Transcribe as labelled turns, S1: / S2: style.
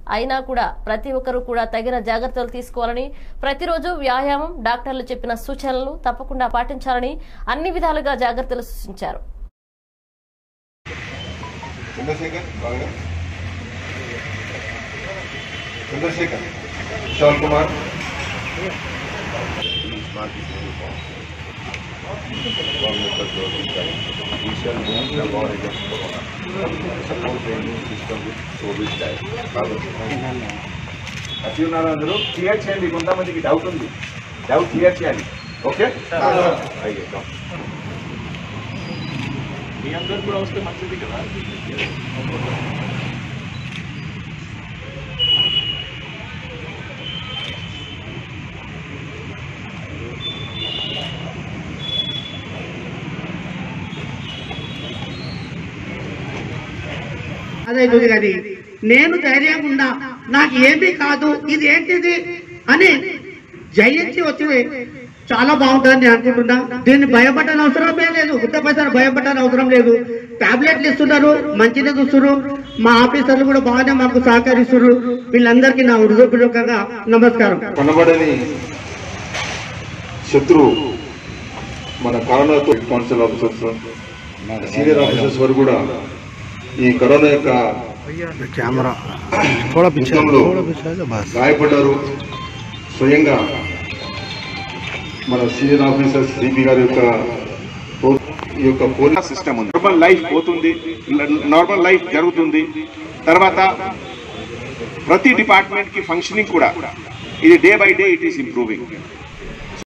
S1: అయినా కూడా ప్రతి ఒక్కరూ కూడా తగిన జాగ్రత్తలు తీసుకోవాలని ప్రతిరోజు వ్యాయామం డాక్టర్లు చెప్పిన సూచనలు తప్పకుండా పాటించాలని అన్ని విధాలుగా జాగ్రత్తలు సూచించారు
S2: చంద్రశేఖర్ బాగా Chandrasekhar Vishal Kumar
S3: We shall move the war against corona. Support the immune system with COVID diet.
S4: అతి ఉన్నారు అందరూ క్లియర్ చేయండి కొంతమందికి డౌట్ ఉంది డౌట్ క్లియర్ చేయాలి ఓకే అయ్యే మీ అందరు కూడా వస్తే మంచిది కదా
S5: అదైతుంది కానీ నేను ధైర్యం ఉన్నా నాకు ఏమీ కాదు ఇది ఏంటిది అని జయించి వచ్చి చాలా బాగుంటుందని నేను అనుకుంటున్నా దీన్ని భయపడని అవసరమే లేదు ఉత్త పైసలు భయపడని అవసరం లేదు టాబ్లెట్లు ఇస్తున్నారు మంచిగా చూస్తున్నారు మా ఆఫీసర్లు కూడా బాగానే మాకు సహకరిస్తున్నారు వీళ్ళందరికీ నా హృదయపూర్వకంగా నమస్కారం
S2: కొనబడని శత్రువు మన కరోనాతో కౌన్సిల్ ఆఫీసర్స్ సీనియర్ ఆఫీసర్స్ వరకు కూడా ఈ కరోనా యొక్క
S6: कैमरा थोड़ा पीछे
S2: యుద్ధంలో
S6: थोड़ा पीछे आ जाओ बस
S2: గాయపడ్డారు స్వయంగా మన సీనియర్ ఆఫీసర్స్ సిపి గారి యొక్క ప్రో- ఈ యొక్క పోలీస్
S4: సిస్టమ్ ఉంది నార్మల్ లైఫ్ పోతుంది నార్మల్ లైఫ్ జరుగుతుంది తర్వాత ప్రతి డిపార్ట్మెంట్ కి ఫంక్షనింగ్ కూడా ఇది day by day it is improving